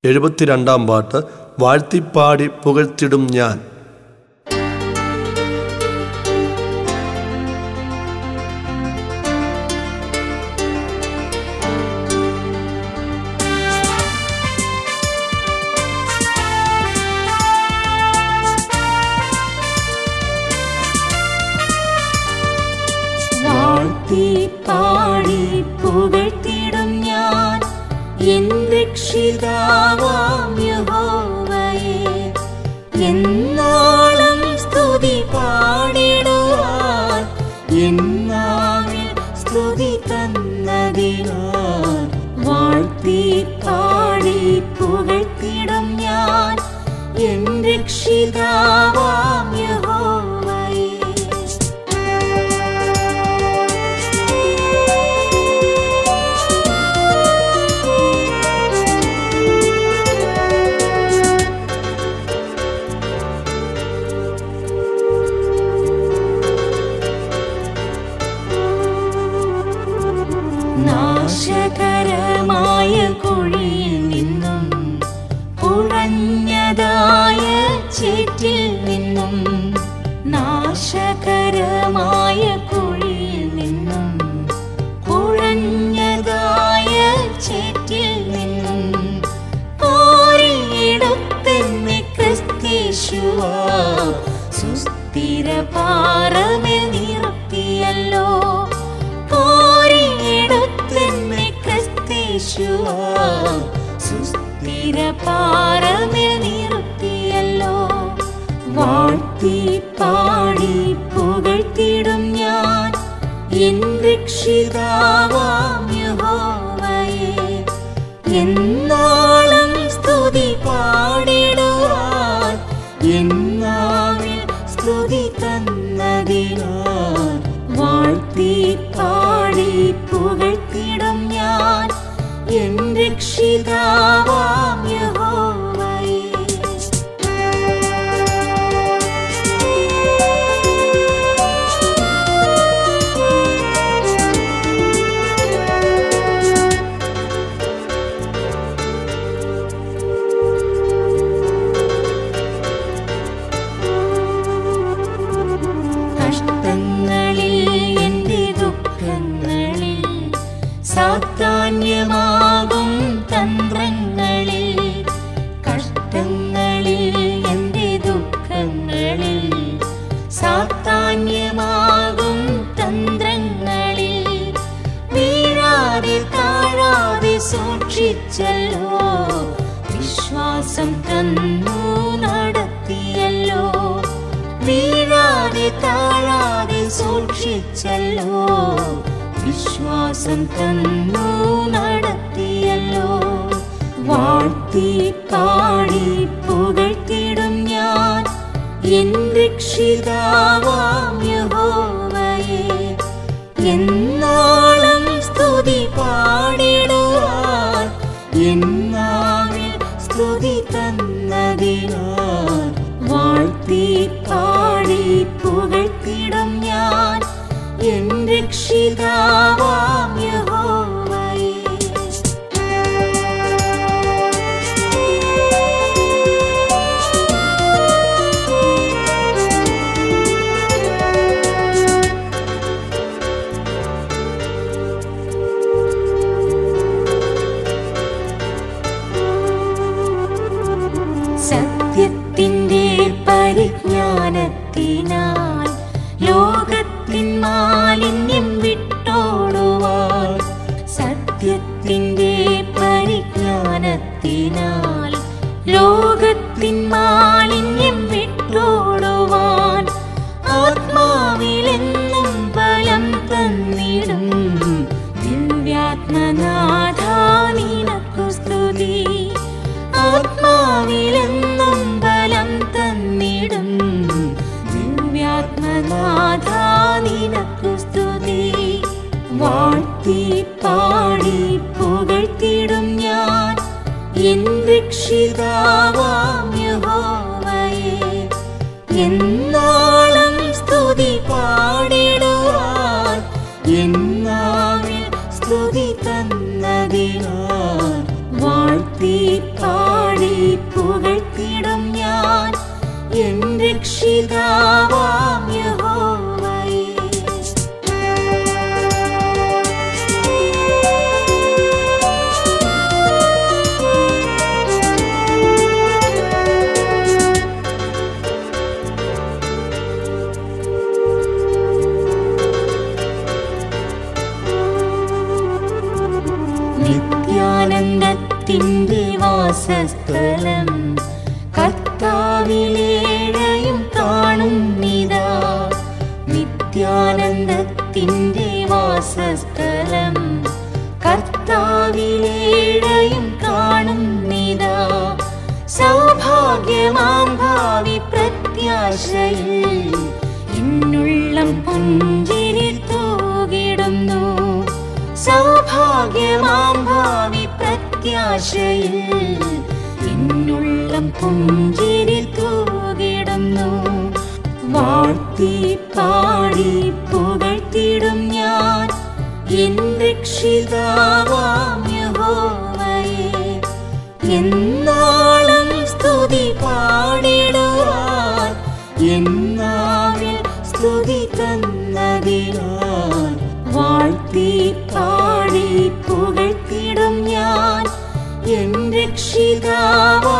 എഴുപത്തിരണ്ടാം പാട്ട് വാഴ്ത്തിപ്പാടി പുകഴ്ത്തിടും ഞാൻ വാഴ്ത്തി പാടി പുകഴ്ത്തിടും ഞാൻ എൻ രക്ഷിതാവാം യഹോവയെ എന്നാളും സ്തുതി പാടിടുവാൻ എന്നാവിൽ സ്തുതി തന്നതിനാൽ വാഴ്ത്തി പാടി പുകഴ്ത്തിടും ഞാൻ എൻ രക്ഷിതാവാം യഹോവയെ നാശകരമായ കുഴിയിൽ നിന്നും കുഴഞ്ഞതായ ചേറ്റിൽ നിന്നും നാശകരമായ കുഴിയിൽ നിന്നും കുഴഞ്ഞതായ ചേറ്റിൽ നിന്നും കോരിയെടുത്തെന്നെ ക്രിസ്തീശുവാ സുസ്ഥിര പാറമേൽ നിർത്തിയല്ലോ കോരിയെടുത്തെന്നെ ക്രിസ്തീശുവാ സുസ്ഥിര പാറമേൽ നിർത്തിയല്ലോ വാഴ്ത്തി പാടി പുകഴ്ത്തിടും ഞാൻ എൻ രക്ഷിതാവാം യഹോവയെ എന്നാളും സ്തുതി പാടിടുവാൻ എന്നാവിൽ സ്തുതി തന്നതിനാൽ വാഴ്ത്തി പാടി പുകഴ്ത്തിടും ഞാൻ എൻ രക്ഷിതാവാം യഹോവയെ കഷ്ടങ്ങളിൽ എൻ്റെ ദുഃഖങ്ങളിൽ സാത്താന്യമാകും തന്ത്രങ്ങളിൽ കഷ്ടങ്ങളിൽ എൻ്റെ ദുഃഖങ്ങളിൽ സാത്താന്യമാകും തന്ത്രങ്ങളിൽ വീഴാതെ താഴാതെ സൂക്ഷിച്ചല്ലോ വിശ്വാസം തന്നു നടത്തിയല്ലോ വീഴാതെ താഴാതെ സൂക്ഷിച്ചല്ലോ വിശ്വാസം തന്നു നടത്തിയല്ലോ വാഴ്ത്തി പാടി പുകഴ്ത്തിടും ഞാൻ എൻ രക്ഷിതാവാം യഹോവയെ എന്നാളും സ്തുതി പാടിടുവാൻ എന്നാവിൽ സ്തുതി തന്നതിനാൽ വാഴ്ത്തി പാടി പുകഴ്ത്തിടും ഞാൻ എൻ രക്ഷിതാവാം യഹോവയെ സത്യത്തിൻ്റെ പരിജ്ഞാനത്തിനാൽ ലോകത്തിൻ മാലിന്യം വിട്ടോടുവാൻ സത്യത്തിൻ്റെ പരിജ്ഞാനത്തിനാൽ ലോകത്തിൻ മാലിന്യം വിട്ടോടുവാൻ ആത്മാവിലെന്നും ബലം തന്നിടും ദിവ്യാത്മനാഥ നിനക്കു സ്തുതി ആത്മാവിലെന്നും ബലം തന്നിടും ദിവ്യാത്മനാഥ നിനക്കു സ്തുതി വാഴ്ത്തി പാടി പുകഴ്ത്തിടും ഞാൻ എൻ രക്ഷിതാവാം യഹോവയെ എന്നാളും സ്തുതി പാടിടുവാൻ എന്നാവിൽ സ്തുതി തന്നതിനാൽ വാഴ്ത്തി പാടി പാടി പുകഴ്ത്തിടും ഞാൻ എൻ രക്ഷിതാവാം യഹോവയെ നിത്യാനന്ദത്തിൻ്റെ വാസസ്ഥലം കർത്താവിലേഴയും കാണുന്നിതാ നിത്യാനന്ദത്തിൻ്റെ വാസസ്ഥലം കർത്താവിലേഴയും കാണുന്നിതാ സൗഭാഗ്യമാം ഭാവി പ്രത്യാശയിൽ എന്നുള്ളം പുഞ്ചിരി തൂകിടുന്നു സൗഭാഗ്യമാം ഭാവി പ്രത്യാശയിൽ എന്നുള്ളം പുഞ്ചിരി തൂകിടുന്നു വാഴ്ത്തി പാടി പുകഴ്ത്തിടും ഞാൻ എൻ രക്ഷിതാവാം യഹോവയെ എന്നാളും സ്തുതി പാടിടുവാൻ എന്നാവിൽ സ്തുതി തന്നതിനാൽ വാഴ്ത്തി പാടി പുകഴ്ത്തിടും ഞാൻ എൻ രക്ഷിതാവാം